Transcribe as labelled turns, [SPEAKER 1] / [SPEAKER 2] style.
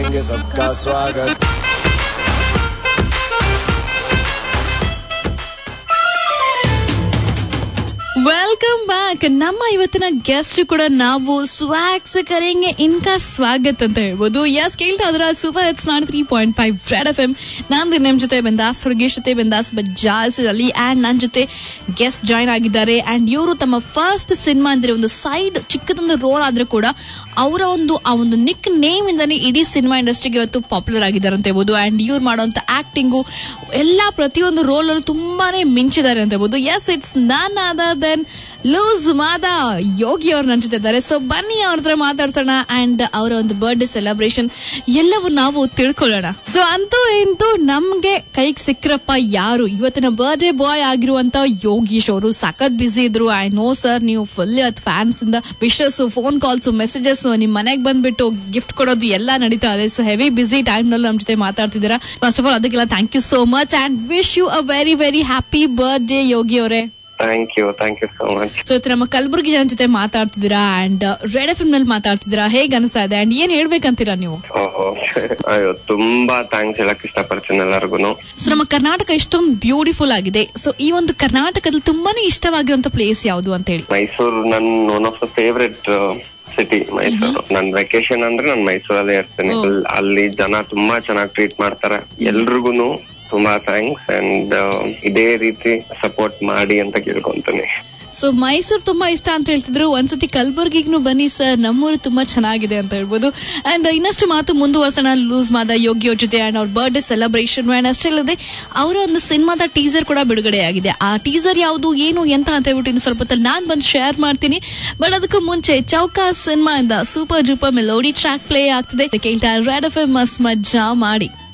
[SPEAKER 1] करेंगे सबका स्वागत
[SPEAKER 2] ವೆಲ್ಕಮ್ ಬ್ಯಾಕ್ ನಮ್ಮ ಇವತ್ತಿನ ಗೆಸ್ಟ್ ಕೂಡ ನಾವು ಸ್ವಾಗ್ಸ್ ಕರೆಂಗೆ ಇನ್ಕಾ ಸ್ವಾಗತ್ ಅಂತ ಹೇಳ್ಬೋದು ಯಸ್ ಕೇಳ್ತಾ ಇದ್ರ super it's ninety three point five red F M ನಾನು ನಿಮ್ ಜೊತೆ ಬೆಂದಾಸ್ ಹುಡುಗೇಶ್ ಜೊತೆ ಬೆಂದಾಸ್ ಬಜಾಸ್ ಅಲ್ಲಿ ಅಂಡ್ ನನ್ನ ಜೊತೆ ಗೆಸ್ಟ್ ಜಾಯ್ನ್ ಆಗಿದ್ದಾರೆ ಅಂಡ್ ಇವರು ತಮ್ಮ ಫಸ್ಟ್ ಸಿನಿಮಾ ಅಂದ್ರೆ ಒಂದು ಸೈಡ್ ಚಿಕ್ಕದೊಂದು ರೋಲ್ ಆದ್ರೂ ಕೂಡ ಅವರ ಒಂದು ಆ ಒಂದು ನಿಕ್ ನೇಮ್ ಇಂದಾನೆ ಇಡೀ ಸಿನಿಮಾ ಇಂಡಸ್ಟ್ರಿಗೆ ಇವತ್ತು ಪಾಪ್ಯುಲರ್ ಆಗಿದ್ದಾರೆ ಅಂತ ಹೇಳ್ಬೋದು ಅಂಡ್ ಇವ್ರು ಮಾಡುವಂತ ಆಕ್ಟಿಂಗು ಎಲ್ಲಾ ಪ್ರತಿಯೊಂದು ರೋಲ್ ಅಲ್ಲೂ ತುಂಬಾನೇ ಮಿಂಚಿದ್ದಾರೆ ಅಂತ ಹೇಳ್ಬೋದು yes it's none other than loose Mada Yogi ಅವ್ರು ನನ್ನ ಜೊತೆ ಇದ್ದಾರೆ ಸೊ ಬನ್ನಿ ಅವ್ರ ಹತ್ರ ಮಾತಾಡ್ಸೋಣ ಅಂಡ್ ಅವರ ಒಂದು ಬರ್ಡೇ ಸೆಲೆಬ್ರೇಷನ್ ಎಲ್ಲವೂ ನಾವು ತಿಳ್ಕೊಳ್ಳೋಣ ಸೊ ಅಂತೂ ಇಂತೂ ನಮ್ಗೆ ಕೈಗೆ ಸಿಕ್ಕ್ರಪ್ಪ ಯಾರು ಇವತ್ತಿನ ಬರ್ಡೇ ಬಾಯ್ ಆಗಿರುವಂತ ಯೋಗೀಶ್ ಅವರು ಸಖತ್ ಬಿಸಿ ಇದ್ರು ಐ ನೋ ಸರ್ ನೀವು ಫುಲ್ ಅದ್ ಫ್ಯಾನ್ಸ್ ಇಂದ ವಿಶಸ್ ಫೋನ್ ಕಾಲ್ಸ್ ಮೆಸೇಜಸ್ ನಿಮ್ ಮನೆಗೆ ಬಂದ್ಬಿಟ್ಟು ಗಿಫ್ಟ್ ಕೊಡೋದು ಎಲ್ಲ ನಡೀತಾ ಇದೆ ಸೊ ಹೆವಿ ಬಿಸಿ ಟೈಮ್ ನಲ್ಲಿ ನಮ್ ಜೊತೆ ಮಾತಾಡ್ತಿದ್ದೀರಾ ಫಸ್ಟ್ ಆಫ್ ಆಲ್ ಅದಕ್ಕೆಲ್ಲ thank you so much and wish you a very very happy birthday Yogi ಅವರೇ
[SPEAKER 3] thank you thank you so much
[SPEAKER 2] so ಇವತ್ತು ನಮ್ಮ ಕಲಬುರಗಿ ಜನ ಜೊತೆ ಮಾತಾಡ್ತಿದ್ದೀರಾ ಅಂಡ್ ರೆಡ್ ಎಫ್ ನಲ್ಲಿ ಮಾತಾಡ್ತಿದ್ದೀರಾ ಹೇಗ್ ಅನಿಸ್ತಾ ಇದೆ ಅಂಡ್ ಏನ್ ಹೇಳ್ಬೇಕಂತೀರಾ ನೀವು
[SPEAKER 3] ಓಹೋ ಅಯ್ಯೋ ತುಂಬಾ ಥ್ಯಾಂಕ್ಸ್ ಹೇಳಕ್ ಇಷ್ಟಪಡ್ತೀನಿ ಎಲ್ಲರಿಗೂ
[SPEAKER 2] ಸೊ ನಮ್ಮ ಕರ್ನಾಟಕ ಇಷ್ಟೊಂದು ಬ್ಯೂಟಿಫುಲ್ ಆಗಿದೆ ಸೊ ಈ ಒಂದು ಕರ್ನಾಟಕದಲ್ಲಿ ತುಂಬಾನೇ ಇಷ್ಟವಾಗಿರುವಂತ ಪ್ಲೇಸ್ ಯಾವುದು ಅಂತ ಹೇಳಿ
[SPEAKER 3] ಮೈಸೂರು ನನ್ one of the favourite city Mysuru ನನ್ ವೆಕೇಶನ್ ಅಂದ್ರೆ ನಾನ್ ಮೈಸೂರಲ್ಲೇ ಇರ್ತೇನೆ
[SPEAKER 2] ಹ್ಮ್.
[SPEAKER 3] ಅಲ್- ಅಲ್ಲಿ ಜನ ತುಂಬಾ ಚೆನ್ನಾಗಿ ಟ್ರೀಟ್ ಮಾಡ್ತಾರೆ ಎಲ್ರಿಗೂನು ತುಂಬಾ ಥ್ಯಾಂಕ್ಸ್ ಅಂಡ್ ಇದೇ ರೀತಿ ಸಪೋರ್ಟ್ ಮಾಡಿ ಅಂತ ಕೇಳ್ಕೊಂತೀನಿ
[SPEAKER 2] ಸೊ ಮೈಸೂರು ತುಂಬಾ ಇಷ್ಟ ಅಂತ ಹೇಳ್ತಿದ್ರು ಒಂದ್ಸತಿ ಕಲಬುರ್ಗಿಗೂ ಬನ್ನಿ ಸರ್ ನಮ್ಮೂರು ತುಂಬಾ ಚೆನ್ನಾಗಿದೆ ಅಂತ ಹೇಳ್ಬೋದು ಅಂಡ್ ಇನ್ನಷ್ಟು ಮಾತು ಮುಂದುವರ್ಸೋಣ ಲೂಸ್ ಮಾದ ಯೋಗಿ ಅವ್ರ ಜೊತೆ ಅಂಡ್ ಅವ್ರ ಬರ್ಡೇ ಸೆಲೆಬ್ರೇಷನ್ ಅಂಡ್ ಅಷ್ಟೇ ಅಲ್ಲದೆ ಅವರ ಒಂದು ಸಿನಿಮಾದ ಟೀಸರ್ ಕೂಡ ಬಿಡುಗಡೆ ಆಗಿದೆ ಆ ಟೀಸರ್ ಯಾವುದು ಏನು ಎಂತ ಅಂತ ಹೇಳ್ಬಿಟ್ಟು ಇನ್ನು ಸ್ವಲ್ಪ ಹೊತ್ತಲ್ಲಿ ನಾನ್ ಬಂದು ಶೇರ್ ಮಾಡ್ತೀನಿ ಬಟ್ ಅದಕ್ಕೂ ಮುಂಚೆ ಚೌಕಾ ಸಿನಿಮಾ ಇಂದ ಸೂಪರ್ ಜೂಪರ್ ಮೆಲೋಡಿ ಟ್ರ್ಯಾಕ್ ಪ್ಲೇ ಆಗ್ತಿದೆ ಕೇಳ್ತಾ ರೆಡ್ ಎಫ್ ಎಂ ಮಸ್ ಮಜ್ಜಾ ಮಾಡಿ